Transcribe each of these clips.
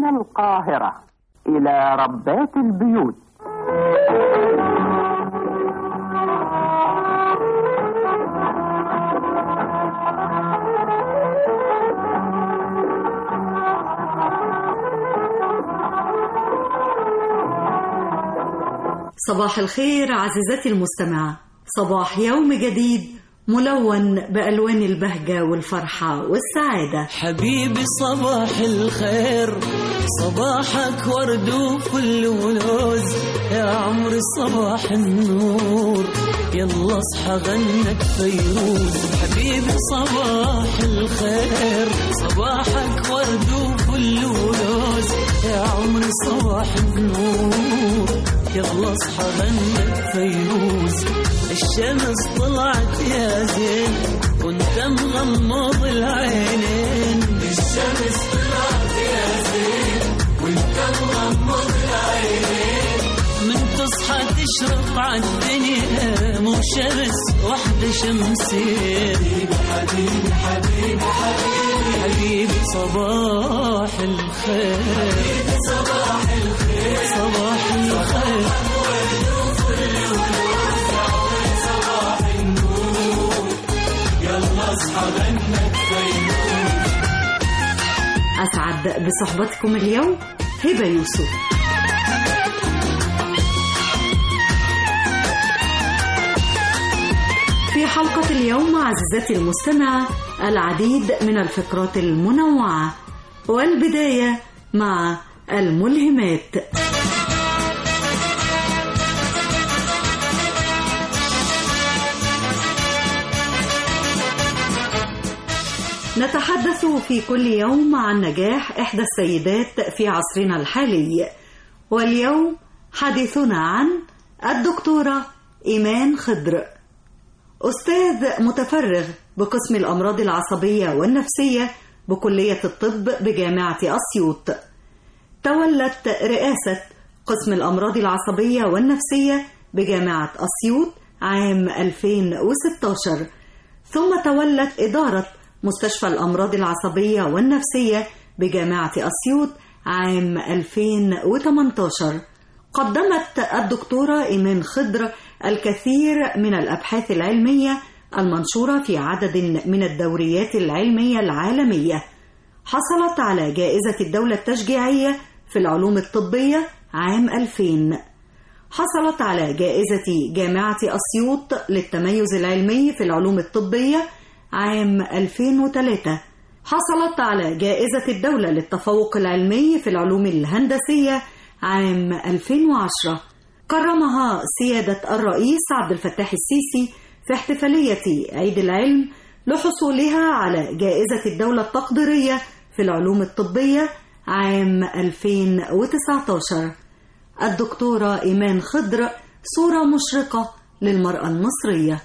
القاهرة إلى ربات البيوت صباح الخير عزيزتي المستمعة صباح يوم جديد ملون بألوان البهجة والفرحة والسعادة حبيبي صباح الخير صباحك ورد وفل ولوز يا عمري صباح النور يلا اصحى غنك فيروز حبيبي صباح الخير صباحك ورد وفل ولوز يا عمري صباح النور يلا اصحى غنك فيروز الشمس طلعت يا زين وانت مغمض العينين الشمس طلعت يا زين وانت مغمض العينين من تصحى تشرق عالدنيا مو شمس واحدة شمسين حبيبي حبيبي حبيبي حبيبي صباح الخير حبيبي صباح الخير صباح الخير أسعد بصحبتكم اليوم هبة يوسف في حلقة اليوم عزيزتي المستمعة العديد من الفقرات المنوعة والبداية مع الملهمات نتحدث في كل يوم عن نجاح إحدى السيدات في عصرنا الحالي واليوم حديثنا عن الدكتورة إيمان خضر أستاذ متفرغ بقسم الأمراض العصبية والنفسية بكلية الطب بجامعة أسيوط تولت رئاسة قسم الأمراض العصبية والنفسية بجامعة أسيوط عام 2016 ثم تولت إدارة مستشفى الأمراض العصبية والنفسية بجامعة أسيوط عام 2018 قدمت الدكتورة إيمان خضر الكثير من الأبحاث العلمية المنشورة في عدد من الدوريات العلمية العالمية حصلت على جائزة الدولة التشجيعية في العلوم الطبية عام 2000 حصلت على جائزة جامعة أسيوط للتميز العلمي في العلوم الطبية عام 2003 حصلت على جائزة الدولة للتفوق العلمي في العلوم الهندسية عام 2010 كرمها سيادة الرئيس عبد الفتاح السيسي في احتفالية عيد العلم لحصولها على جائزة الدولة التقديرية في العلوم الطبية عام 2019 الدكتورة إيمان خضر صورة مشرقة للمرأة المصرية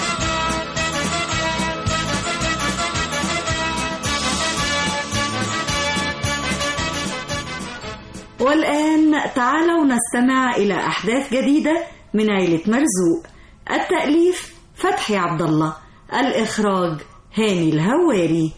والآن تعالوا نستمع إلى أحداث جديدة من عيلة مرزوق التأليف فتحي عبد الله الإخراج هاني الهواري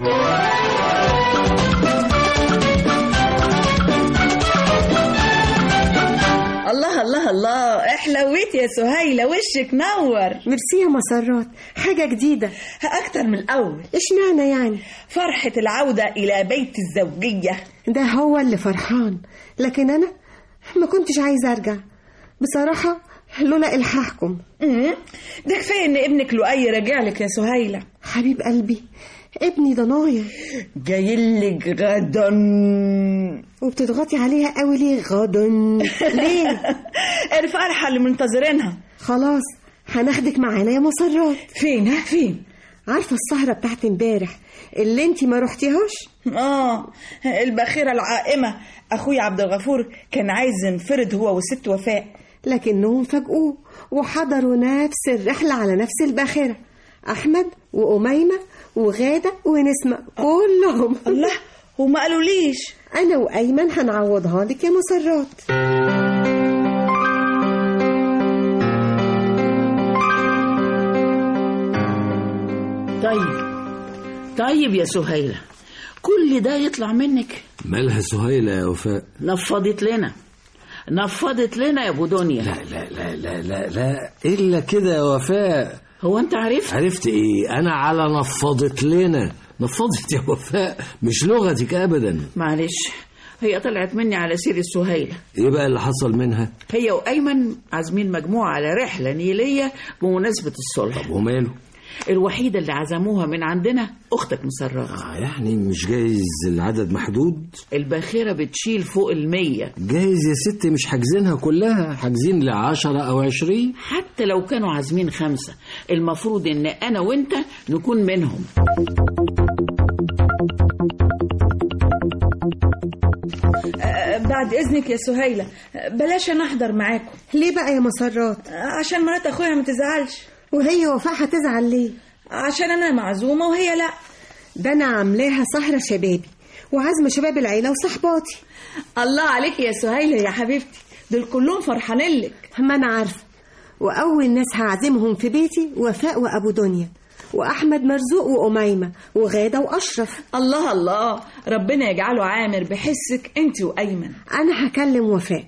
الله الله الله احلويت يا سهيلة وشك نور ميرسي يا مسرات حاجة جديدة أكتر من الأول اشمعنى يعني فرحة العودة إلى بيت الزوجية ده هو اللي فرحان لكن أنا ما كنتش عايزة أرجع بصراحة لولا إلحاحكم أمم، ده كفاية إن ابنك لؤي راجع لك يا سهيلة حبيب قلبي ابني ضنايا جايلك غدا وبتضغطي عليها قوي ليه غدا ليه الفرحة اللي منتظرينها خلاص هناخدك معانا يا مسرات فين ها فين عارفة السهرة بتاعت امبارح اللي انتي ما رحتيهاش آه الباخرة العائمة أخويا عبد الغفور كان عايز ينفرد هو وست وفاء لكنهم فاجئوه وحضروا نفس الرحلة على نفس الباخرة أحمد وأميمة وغادة ونسمة كلهم الله وما قالوليش أنا وأيمن هنعوضها لك يا مسرات طيب طيب يا سهيلة كل ده يطلع منك مالها سهيلة يا وفاء نفضت لنا نفضت لنا يا ابو دنيا لا لا لا لا لا لا إلا كده يا وفاء هو انت عرفت عرفت إيه أنا على نفضت لنا نفضت يا وفاء مش لغتك أبدا معلش هي طلعت مني على سير السهيلة إيه بقى اللي حصل منها هي وأيمن عازمين مجموعة على رحلة نيلية بمناسبة الصلح وماله الوحيدة اللي عزموها من عندنا أختك مسرات آه يعني مش جايز العدد محدود الباخرة بتشيل فوق المية جايز يا ستي مش حاجزينها كلها حاجزين لعشرة أو عشرين حتى لو كانوا عازمين خمسة المفروض إن أنا وأنت نكون منهم آه، بعد اذنك يا سهيله آه، بلاش انا احضر معاكم ليه بقى يا مسرات آه، عشان مرات اخويا ما تزعلش وهي وفاء هتزعل ليه عشان انا معزومه وهي لا ده انا عاملاها سهرة شبابي وعازمة شباب العيلة وصحباتي الله عليك يا سهيله يا حبيبتي دول كلهم فرحانين لك ما انا عارفة واول ناس هعزمهم في بيتي وفاء وابو دنيا واحمد مرزوق واميمه وغاده واشرف الله الله ربنا يجعله عامر بحسك انت وايمن انا هكلم وفاء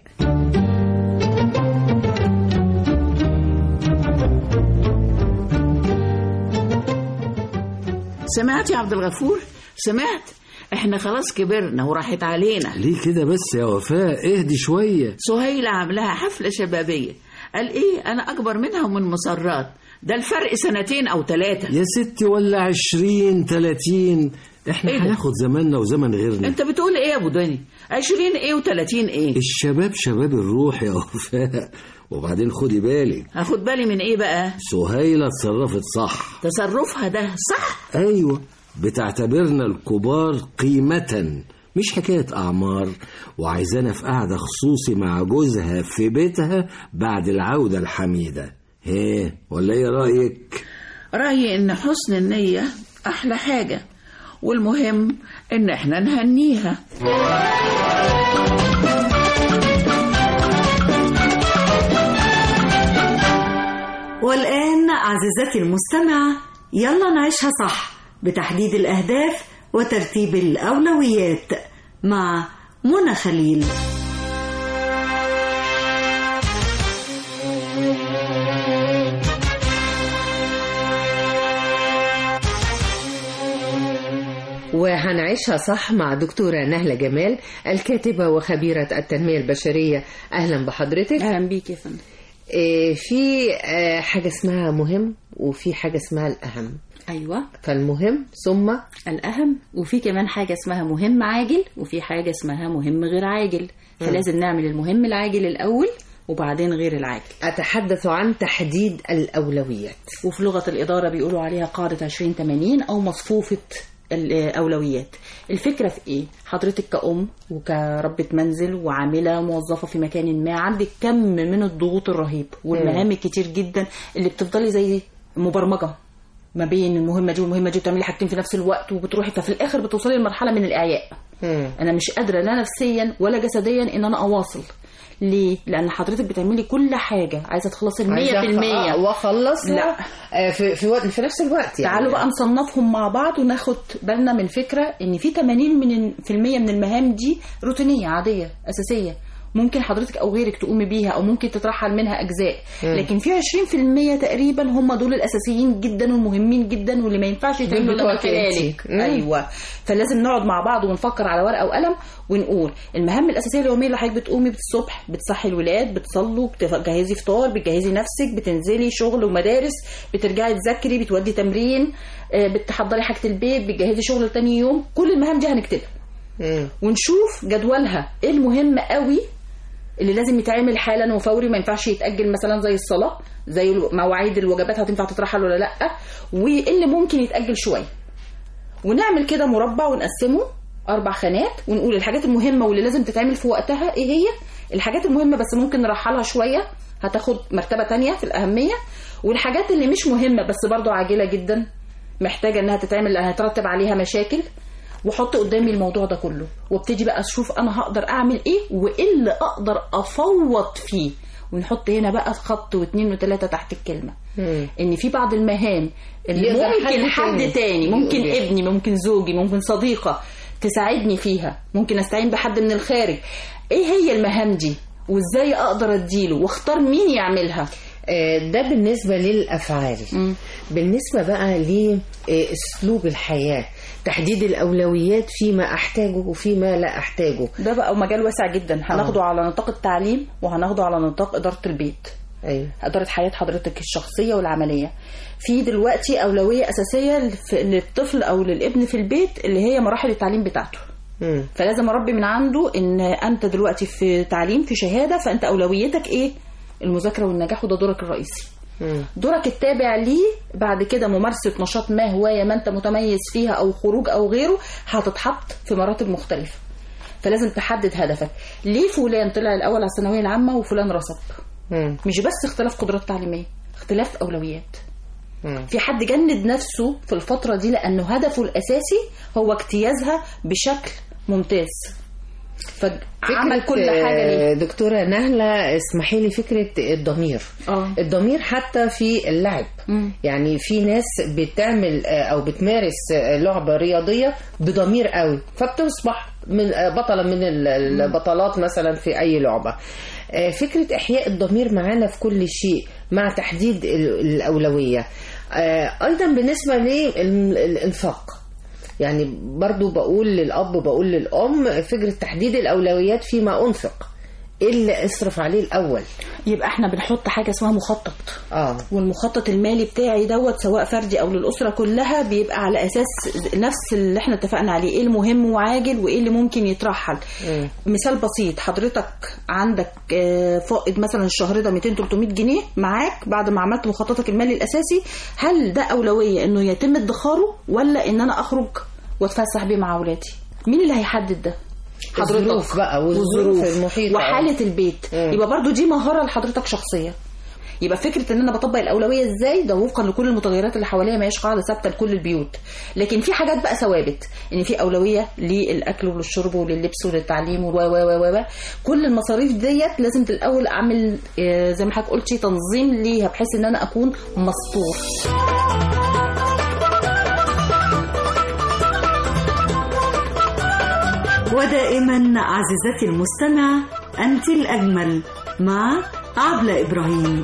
سمعت يا عبد الغفور سمعت احنا خلاص كبرنا وراحت علينا ليه كده بس يا وفاء اهدي شوية سهيلة عاملاها حفلة شبابية قال ايه انا اكبر منها ومن مسرات ده الفرق سنتين او ثلاثة يا ستي ولا عشرين تلاتين احنا إيه ده؟ هناخد زماننا وزمن غيرنا انت بتقول ايه يا ابو دنيا عشرين ايه وتلاتين ايه الشباب شباب الروح يا وفاء وبعدين خدي بالك هاخد بالي من ايه بقى سهيلة اتصرفت صح تصرفها ده صح ايوه بتعتبرنا الكبار قيمة مش حكاية أعمار وعايزانا في قعدة خصوصي مع جوزها في بيتها بعد العودة الحميدة هيه ولا ايه رأيك؟ رأيي ان حسن النية احلى حاجة والمهم ان احنا نهنيها والآن عزيزتي المستمعة يلا نعيشها صح بتحديد الأهداف وترتيب الأولويات مع منى خليل وهنعيشها صح مع دكتورة نهلة جمال الكاتبة وخبيرة التنمية البشرية أهلا بحضرتك اهلا بيك يا فندم إيه، في آه، حاجة اسمها مهم وفي حاجة اسمها الأهم ايوه فالمهم ثم الاهم وفي كمان حاجه اسمها مهم عاجل وفي حاجه اسمها مهم غير عاجل فلازم نعمل المهم العاجل الاول وبعدين غير العاجل أتحدث عن تحديد الأولويات وفي لغه الاداره بيقولوا عليها قاعده 20 80 او مصفوفه الاولويات الفكره في ايه حضرتك كأم وكربة منزل وعاملة موظفة في مكان ما عندك كم من الضغوط الرهيب والمهام الكتير جدا اللي بتفضلي زي مبرمجة ما بين المهمة دي والمهمة دي وتعملي حاجتين في نفس الوقت وبتروحي ففي الآخر بتوصلي لمرحلة من الإعياء مم. انا مش قادره لا نفسيا ولا جسديا ان انا اواصل ليه لان حضرتك بتعملي كل حاجه عايزه تخلصي ال 100% عايزة أخ- واخلص لا. آه، في في, وقت في نفس الوقت يعني تعالوا بقى نصنفهم مع بعض وناخد بالنا من فكره ان في 80 من في المية من المهام دي روتينيه عاديه اساسيه ممكن حضرتك او غيرك تقومي بيها او ممكن تترحل منها اجزاء لكن في 20% تقريبا هم دول الاساسيين جدا والمهمين جدا واللي ما ينفعش يتعملوا الا من بتوعك انتي. خلالك مم. ايوه فلازم نقعد مع بعض ونفكر على ورقه وقلم ونقول المهام الاساسيه اليوميه اللي حضرتك بتقومي الصبح بتصحي الولاد بتصلوا بتجهزي فطار بتجهزي نفسك بتنزلي شغل ومدارس بترجعي تذاكري بتودي تمرين آه، بتحضري حاجه البيت بتجهزي شغل تاني يوم كل المهام دي هنكتبها مم. ونشوف جدولها ايه المهم قوي اللي لازم يتعمل حالا وفوري ما ينفعش يتاجل مثلا زي الصلاه زي الو- مواعيد الوجبات هتنفع تترحل ولا لا وايه اللي ممكن يتاجل شويه ونعمل كده مربع ونقسمه اربع خانات ونقول الحاجات المهمه واللي لازم تتعمل في وقتها ايه هي الحاجات المهمه بس ممكن نرحلها شويه هتاخد مرتبه تانية في الاهميه والحاجات اللي مش مهمه بس برضو عاجله جدا محتاجه انها تتعمل لان هيترتب عليها مشاكل واحط قدامي الموضوع ده كله وابتدي بقى اشوف انا هقدر اعمل ايه وايه اللي اقدر افوض فيه ونحط هنا بقى خط واثنين وثلاثه تحت الكلمه مم. ان في بعض المهام اللي يقدر ممكن حد حد تاني تاني ممكن يقول إيه؟ ابني ممكن زوجي ممكن صديقه تساعدني فيها ممكن استعين بحد من الخارج ايه هي المهام دي وازاي اقدر اديله واختار مين يعملها آه، ده بالنسبة للأفعال بالنسبة بقى لأسلوب الحياة تحديد الأولويات فيما أحتاجه وفيما لا أحتاجه ده بقى مجال واسع جدا هناخده على نطاق التعليم وهناخده على نطاق إدارة البيت أيوة. إدارة حياة حضرتك الشخصية والعملية في دلوقتي أولوية أساسية لف- للطفل أو للابن في البيت اللي هي مراحل التعليم بتاعته مم. فلازم اربي من عنده ان انت دلوقتي في تعليم في شهاده فانت اولويتك ايه المذاكره والنجاح وده دورك الرئيسي مم. دورك التابع ليه بعد كده ممارسه نشاط ما هوايه ما انت متميز فيها او خروج او غيره هتتحط في مراتب مختلفه فلازم تحدد هدفك ليه فلان طلع الاول على الثانويه العامه وفلان رسب مم. مش بس اختلاف قدرات تعليميه اختلاف اولويات مم. في حد جند نفسه في الفترة دي لأنه هدفه الأساسي هو اجتيازها بشكل ممتاز فعمل كل حاجة ليه آه، دكتورة نهلة اسمحي لي فكرة الضمير اه الضمير حتى في اللعب مم. يعني في ناس بتعمل آه، او بتمارس آه، لعبة رياضية بضمير قوي فبتصبح من آه، بطلة من ال- البطلات مثلا في اي لعبة آه، فكرة احياء الضمير معانا في كل شيء مع تحديد ال- الاولوية آه، ايضا بالنسبة للانفاق يعني برضو بقول للأب بقول للأم فكرة تحديد الأولويات فيما أنفق إيه اللي أصرف عليه الأول يبقى احنا بنحط حاجة اسمها مخطط آه والمخطط المالي بتاعي دوت سواء فردي او للاسره كلها بيبقى على اساس نفس اللي احنا اتفقنا عليه ايه المهم وعاجل وايه اللي ممكن يترحل مم. مثال بسيط حضرتك عندك آه، فائض مثلا الشهر ده 200 300 جنيه معاك بعد ما عملت مخططك المالي الاساسي هل ده اولويه انه يتم ادخاره ولا ان انا اخرج واتفسح بيه مع اولادي مين اللي هيحدد ده الظروف بقى والظروف المحيطة. وحاله البيت مم. يبقى برضو دي مهاره لحضرتك شخصيه يبقى فكره ان انا بطبق الاولويه ازاي ده وفقا لكل المتغيرات اللي حواليا ما هيش قاعده ثابته لكل البيوت لكن في حاجات بقى ثوابت ان في اولويه للاكل وللشرب ولللبس وللتعليم و و و و كل المصاريف ديت لازم الاول اعمل آه، زي ما حضرتك قلتي تنظيم ليها بحيث ان انا اكون مسطور ودائما عزيزتي المستمع أنت الأجمل مع عبلة إبراهيم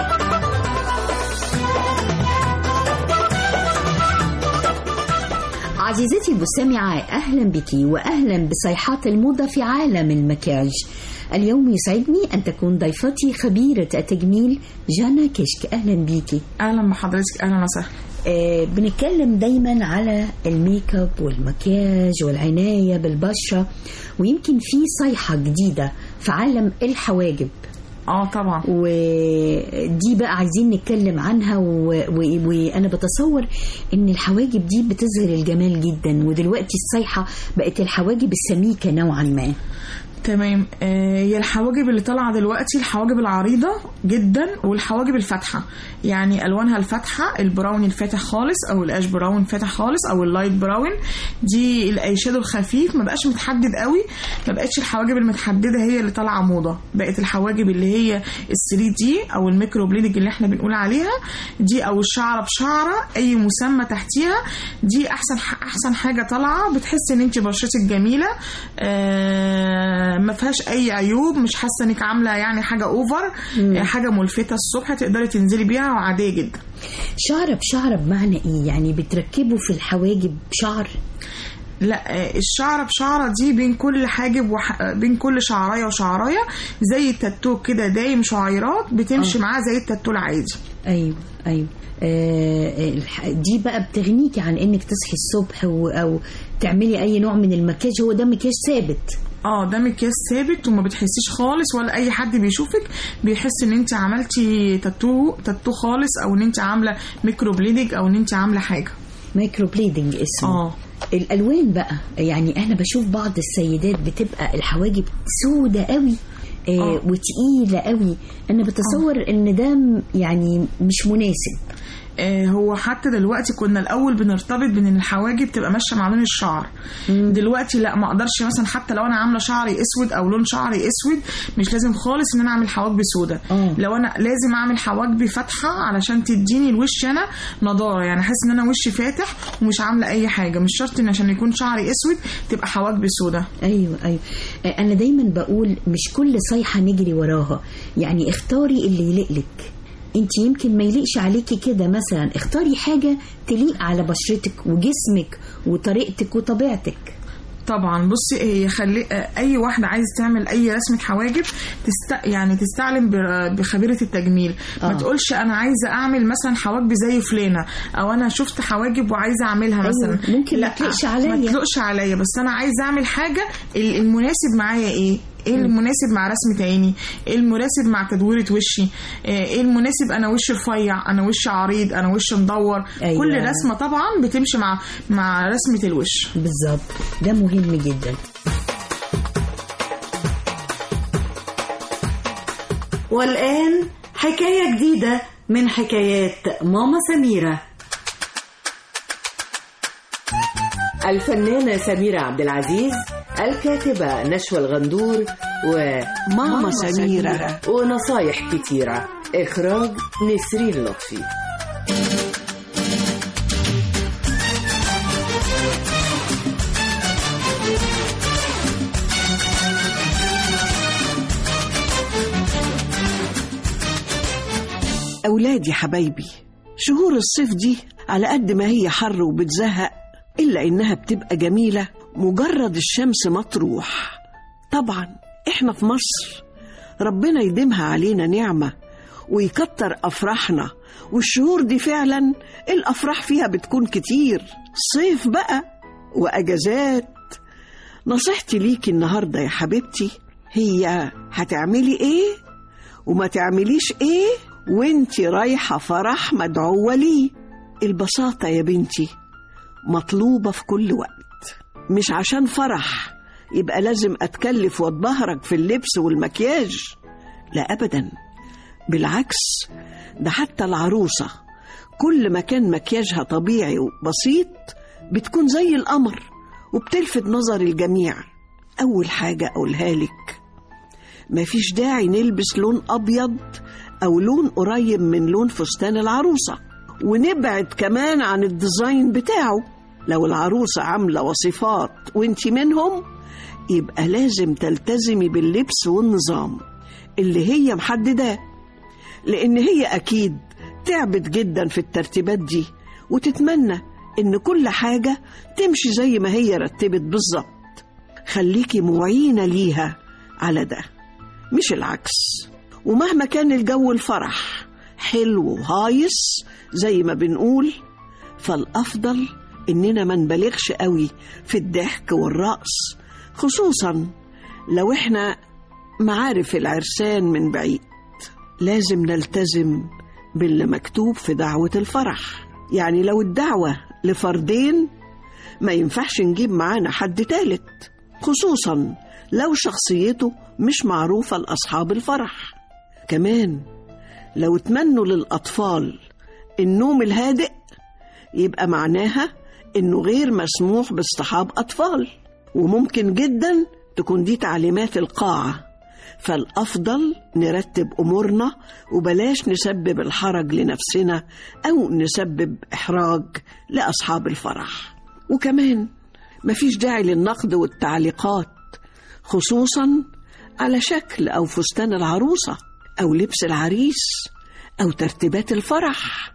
عزيزتي المستمعة أهلا بك وأهلا بصيحات الموضة في عالم المكياج اليوم يسعدني أن تكون ضيفتي خبيرة التجميل جانا كشك أهلا بيكي اهلا بحضرتك اهلا وسهلا آه بنتكلم دايما على الميك اب والمكياج والعناية بالبشرة ويمكن في صيحة جديدة في عالم الحواجب اه طبعا ودي بقى عايزين نتكلم عنها و... و... وانا بتصور ان الحواجب دي بتظهر الجمال جدا ودلوقتي الصيحة بقت الحواجب السميكة نوعا ما تمام آه، هي الحواجب اللي طالعه دلوقتي الحواجب العريضه جدا والحواجب الفاتحه يعني الوانها الفاتحه البراون الفاتح خالص او الاش براون فاتح خالص او اللايت براون دي الايشادو الخفيف ما بقاش متحدد قوي ما بقتش الحواجب المتحدده هي اللي طالعه موضه بقت الحواجب اللي هي ال 3 دي او الميكرو بليدنج اللي احنا بنقول عليها دي او الشعره بشعره اي مسمى تحتيها دي احسن احسن حاجه طالعه بتحس ان انت بشرتك جميله آه ما فيهاش اي عيوب مش حاسه انك عامله يعني حاجه اوفر آه، حاجه ملفته الصبح تقدري تنزلي بيها وعاديه جدا شعرة بشعرة بمعنى ايه يعني بتركبوا في الحواجب شعر لا آه، الشعره بشعره دي بين كل حاجب وح... آه، بين كل شعرايه وشعرايه زي التاتو كده دايم شعيرات بتمشي آه. معاه زي التاتو العادي ايوه ايوه آه الح- دي بقى بتغنيكي عن انك تصحي الصبح و... او تعملي اي نوع من المكياج هو ده مكياج ثابت اه ده مكياج ثابت وما بتحسيش خالص ولا اي حد بيشوفك بيحس ان انت عملتي تاتو تاتو خالص او ان انت عامله ميكرو بليدنج او ان انت عامله حاجه مايكرو بليدنج اسمه اه الالوان بقى يعني انا بشوف بعض السيدات بتبقى الحواجب سودة قوي آه آه. وتقيلة قوي انا بتصور ان ده م- يعني مش مناسب آه، هو حتى دلوقتي كنا الاول بنرتبط بان الحواجب تبقى ماشيه مع لون الشعر دلوقتي لا ما اقدرش مثلا حتى لو انا عامله شعري اسود او لون شعري اسود مش لازم خالص ان انا اعمل حواجبي سودا لو انا لازم اعمل حواجبي فاتحه علشان تديني الوش انا نضاره يعني احس ان انا وشي فاتح ومش عامله اي حاجه مش شرط ان عشان يكون شعري اسود تبقى حواجبي سودا ايوه ايوه آه، انا دايما بقول مش كل صيحه نجري وراها يعني اختاري اللي يليق لك انت يمكن ما يليقش عليكي كده مثلا اختاري حاجه تليق على بشرتك وجسمك وطريقتك وطبيعتك طبعا بصي هي خلي آه، اي واحده عايز تعمل اي رسمه حواجب تست... يعني تستعلم ب- بخبيره التجميل ما آه. تقولش انا عايزه اعمل مثلا حواجبي زي فلانه او انا شفت حواجب وعايزه اعملها أيوة، مثلا ممكن ما تليقش عليا. ما تليقش عليا بس انا عايزه اعمل حاجه ال- المناسب معايا ايه ايه المناسب مع رسمة عيني ايه المناسب مع تدويرة وشي آه، ايه المناسب انا وشي رفيع انا وشي عريض انا وشي مدور أيوة. كل رسمة طبعا بتمشي مع مع رسمة الوش بالظبط ده مهم جدا والآن حكاية جديدة من حكايات ماما سميرة الفنانة سميرة عبد العزيز الكاتبة نشوى الغندور وماما سميرة. ونصايح كتيرة إخراج نسرين لطفي أولادي حبايبي شهور الصيف دي على قد ما هي حر وبتزهق إلا إنها بتبقى جميلة مجرد الشمس ما تروح طبعا إحنا في مصر ربنا يديمها علينا نعمة ويكتر أفراحنا والشهور دي فعلا الأفراح فيها بتكون كتير صيف بقى وأجازات نصيحتي ليكي النهاردة يا حبيبتي هي هتعملي إيه وما تعمليش ايه وانتي رايحة فرح مدعوة ليه البساطة يا بنتي مطلوبة في كل وقت مش عشان فرح يبقى لازم أتكلف واتبهرج في اللبس والمكياج لا أبدا بالعكس ده حتى العروسة كل ما كان مكياجها طبيعي وبسيط بتكون زي القمر وبتلفت نظر الجميع أول حاجة أقولها لك مفيش داعي نلبس لون أبيض أو لون قريب من لون فستان العروسة ونبعد كمان عن الديزاين بتاعه لو العروسة عاملة وصفات وانت منهم يبقى لازم تلتزمي باللبس والنظام اللي هي محدداه لأن هي أكيد تعبت جدا في الترتيبات دي وتتمنى إن كل حاجة تمشي زي ما هي رتبت بالظبط خليكي معينة ليها على ده مش العكس ومهما كان الجو الفرح حلو وهايص زي ما بنقول فالأفضل إننا ما نبالغش قوي في الضحك والرقص خصوصا لو إحنا معارف العرسان من بعيد لازم نلتزم باللي مكتوب في دعوة الفرح يعني لو الدعوة لفردين ما ينفعش نجيب معانا حد تالت خصوصا لو شخصيته مش معروفة لأصحاب الفرح كمان لو تمنوا للأطفال النوم الهادئ يبقى معناها إنه غير مسموح باصطحاب أطفال وممكن جدا تكون دي تعليمات القاعة فالأفضل نرتب أمورنا وبلاش نسبب الحرج لنفسنا أو نسبب إحراج لأصحاب الفرح وكمان مفيش داعي للنقد والتعليقات خصوصا على شكل أو فستان العروسة أو لبس العريس أو ترتيبات الفرح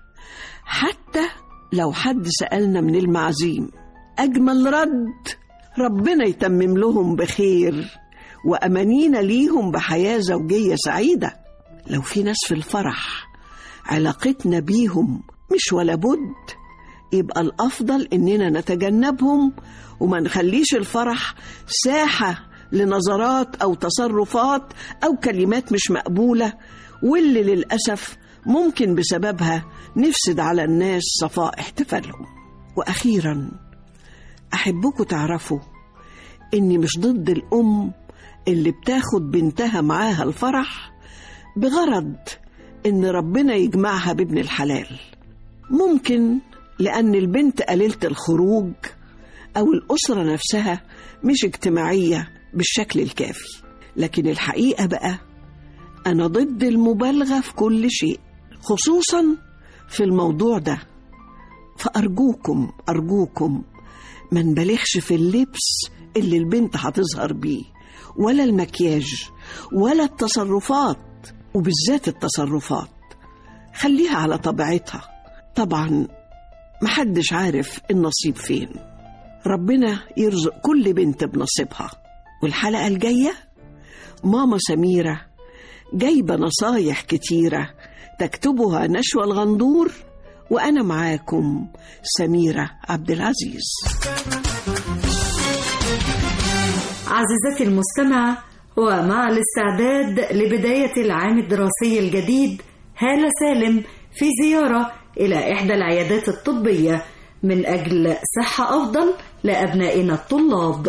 حتى لو حد سألنا من المعازيم أجمل رد ربنا يتمم لهم بخير وأمانينا ليهم بحياة زوجية سعيدة لو في ناس في الفرح علاقتنا بيهم مش ولا بد يبقى الأفضل إننا نتجنبهم وما نخليش الفرح ساحة لنظرات أو تصرفات أو كلمات مش مقبولة واللي للأسف ممكن بسببها نفسد على الناس صفاء احتفالهم وأخيرا أحبكم تعرفوا إني مش ضد الأم اللي بتاخد بنتها معاها الفرح بغرض إن ربنا يجمعها بابن الحلال ممكن لأن البنت قليلة الخروج أو الأسرة نفسها مش اجتماعية بالشكل الكافي لكن الحقيقة بقى أنا ضد المبالغة في كل شيء خصوصا في الموضوع ده فأرجوكم أرجوكم ما نبالغش في اللبس اللي البنت هتظهر بيه ولا المكياج ولا التصرفات وبالذات التصرفات خليها على طبيعتها طبعا محدش عارف النصيب فين ربنا يرزق كل بنت بنصيبها والحلقة الجاية ماما سميرة جايبة نصايح كتيرة تكتبها نشوى الغندور وأنا معاكم سميرة عبد العزيز عزيزتي المستمعة ومع الاستعداد لبداية العام الدراسي الجديد هالة سالم في زيارة إلى إحدى العيادات الطبية من أجل صحة أفضل لأبنائنا الطلاب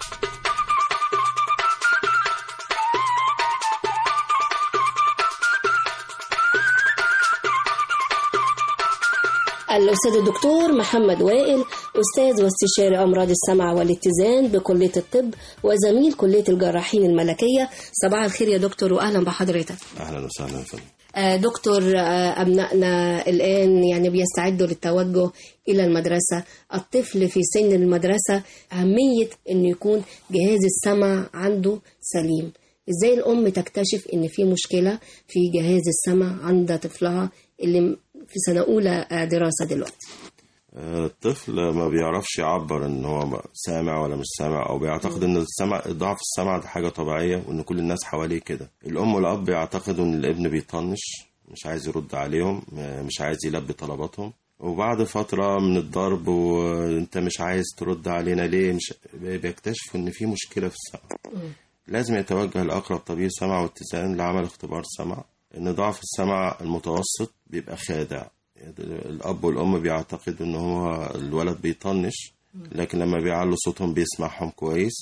الأستاذ الدكتور محمد وائل أستاذ واستشاري أمراض السمع والاتزان بكلية الطب وزميل كلية الجراحين الملكية صباح الخير يا دكتور وأهلا بحضرتك اهلا وسهلا يا فندم آه، دكتور آه، أبنائنا الآن يعني بيستعدوا للتوجه إلى المدرسة الطفل في سن المدرسة أهمية أنه يكون جهاز السمع عنده سليم إزاي الأم تكتشف أن في مشكلة في جهاز السمع عند طفلها اللي في سنة أولى آه، دراسة دلوقتي آه، الطفل ما بيعرفش يعبر ان هو سامع ولا مش سامع او بيعتقد ان السمع ضعف السمع ده حاجه طبيعيه وان كل الناس حواليه كده الام والاب بيعتقدوا ان الابن بيطنش مش عايز يرد عليهم آه، مش عايز يلبي طلباتهم وبعد فترة من الضرب وانت مش عايز ترد علينا ليه مش بيكتشفوا ان في مشكلة في السمع لازم يتوجه لأقرب طبيب سمع واتزان لعمل اختبار سمع ان ضعف السمع المتوسط بيبقى خادع الاب والام بيعتقدوا ان هو الولد بيطنش لكن لما بيعلوا صوتهم بيسمعهم كويس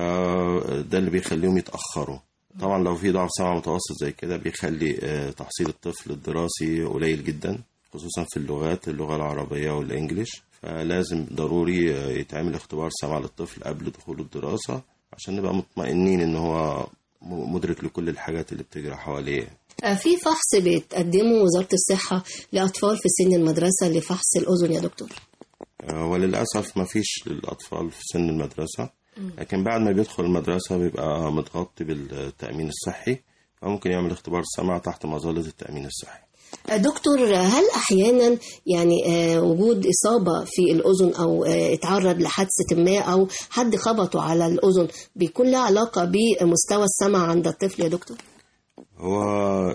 فده اللي بيخليهم يتاخروا طبعا لو في ضعف سمع متوسط زي كده بيخلي آه، تحصيل الطفل الدراسي قليل جدا خصوصا في اللغات اللغه العربيه والانجليش فلازم ضروري آه، يتعمل اختبار سمع للطفل قبل دخول الدراسه عشان نبقى مطمئنين ان هو م- مدرك لكل الحاجات اللي بتجري حواليه آه، في فحص بتقدمه وزارة الصحة لأطفال في سن المدرسة لفحص الأذن يا دكتور آه، وللأسف ما فيش للأطفال في سن المدرسة لكن بعد ما بيدخل المدرسة بيبقى متغطي بالتأمين الصحي فممكن يعمل اختبار سمع تحت مظلة التأمين الصحي آه، دكتور هل أحيانا يعني آه، وجود إصابة في الأذن أو آه، اتعرض لحادثة ما أو حد خبطه على الأذن بيكون له علاقة بمستوى السمع عند الطفل يا دكتور؟ هو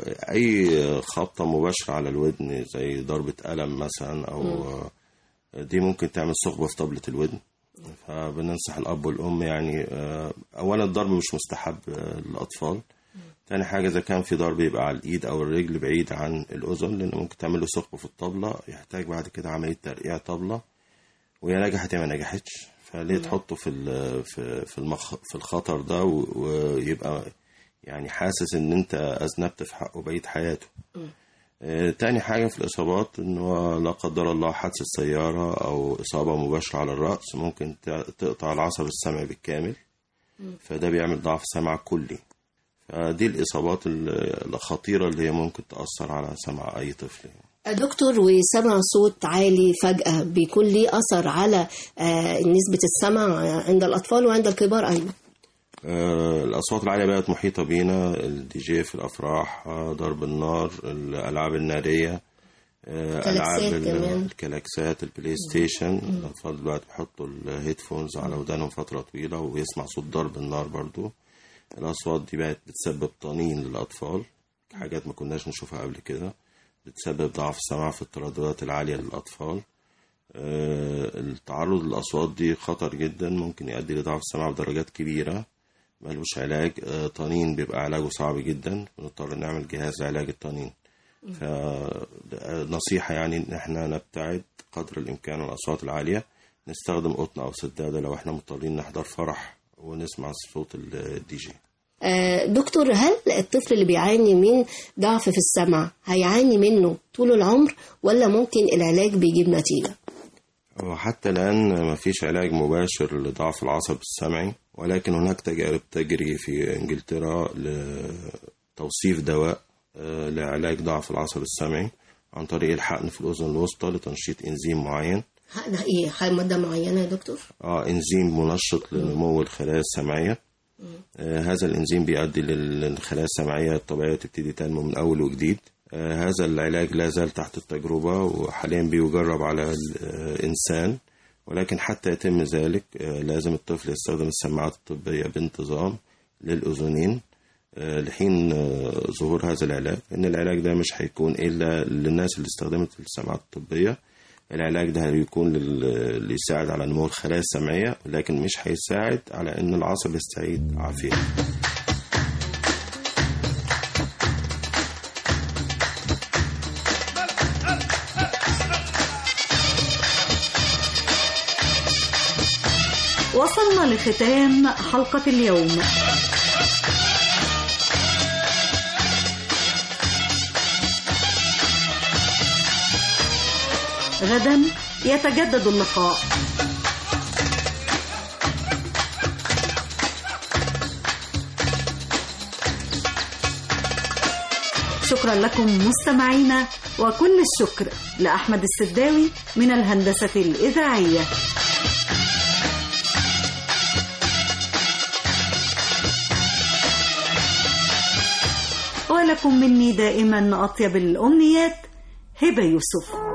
أي خبطة مباشرة على الودن زي ضربة قلم مثلا أو آه، دي ممكن تعمل ثقب في طبلة الودن فبننصح الأب والأم يعني آه، أولا الضرب مش مستحب آه، للأطفال تاني حاجة إذا كان في ضرب يبقى على الإيد أو الرجل بعيد عن الأذن لأن ممكن تعمل له ثقب في الطبلة يحتاج بعد كده عملية ترقيع طبلة ويا نجحت يا ما نجحتش فليه تحطه في ال- في في المخ في الخطر ده و- ويبقى يعني حاسس ان انت اذنبت في حقه بقيه حياته آه، تاني حاجة في الإصابات إن هو لا قدر الله حادثة سيارة أو إصابة مباشرة على الرأس ممكن ت- تقطع العصب السمعي بالكامل فده بيعمل ضعف سمع كلي فدي الإصابات ال- الخطيرة اللي هي ممكن تأثر على سمع أي طفل آه، دكتور وسمع صوت عالي فجأة بيكون ليه أثر على آه، نسبة السمع عند الأطفال وعند الكبار أيضا آه، الأصوات العالية بقت محيطة بينا الدي جي في الأفراح آه، ضرب النار الألعاب النارية آه، كلاكسات ألعاب ال- كمان. الكلاكسات البلاي ستيشن الأطفال دلوقتي بيحطوا الهيدفونز على ودانهم فترة طويلة ويسمع صوت ضرب النار برضو الأصوات دي بقت بتسبب طنين للأطفال حاجات ما كناش نشوفها قبل كده بتسبب ضعف سمع في الترددات العالية للأطفال آه، التعرض للأصوات دي خطر جدا ممكن يؤدي لضعف السمع بدرجات كبيرة ملوش علاج آه، طنين بيبقى علاجه صعب جدا بنضطر نعمل جهاز علاج الطنين فنصيحة يعني إن إحنا نبتعد قدر الإمكان عن الأصوات العالية نستخدم قطن أو سدادة لو إحنا مضطرين نحضر فرح ونسمع صوت الدي جي آه، دكتور هل الطفل اللي بيعاني من ضعف في السمع هيعاني منه طول العمر ولا ممكن العلاج بيجيب نتيجة؟ وحتى الآن ما فيش علاج مباشر لضعف العصب السمعي ولكن هناك تجارب تجري في إنجلترا لتوصيف دواء آه، لعلاج ضعف العصب السمعي عن طريق الحقن في الأذن الوسطى لتنشيط إنزيم معين ده ايه حاجة مادة معينة يا دكتور؟ اه انزيم منشط لنمو الخلايا السمعيه آه هذا الانزيم بيؤدي لل- للخلايا السمعيه الطبيعيه تبتدي تنمو من اول وجديد آه هذا العلاج لا زال تحت التجربه وحاليا بيجرب على الانسان ولكن حتى يتم ذلك آه لازم الطفل يستخدم السماعات الطبيه بانتظام للاذنين آه، لحين آه، ظهور هذا العلاج ان العلاج ده مش هيكون الا للناس اللي استخدمت السماعات الطبيه العلاج ده هيكون لل- اللي يساعد على نمو الخلايا السمعيه لكن مش هيساعد على ان العصب يستعيد عافيته وصلنا لختام حلقة اليوم غدا يتجدد اللقاء شكرا لكم مستمعينا وكل الشكر لأحمد السداوي من الهندسة الإذاعية ولكم مني دائما أطيب الأمنيات هبة يوسف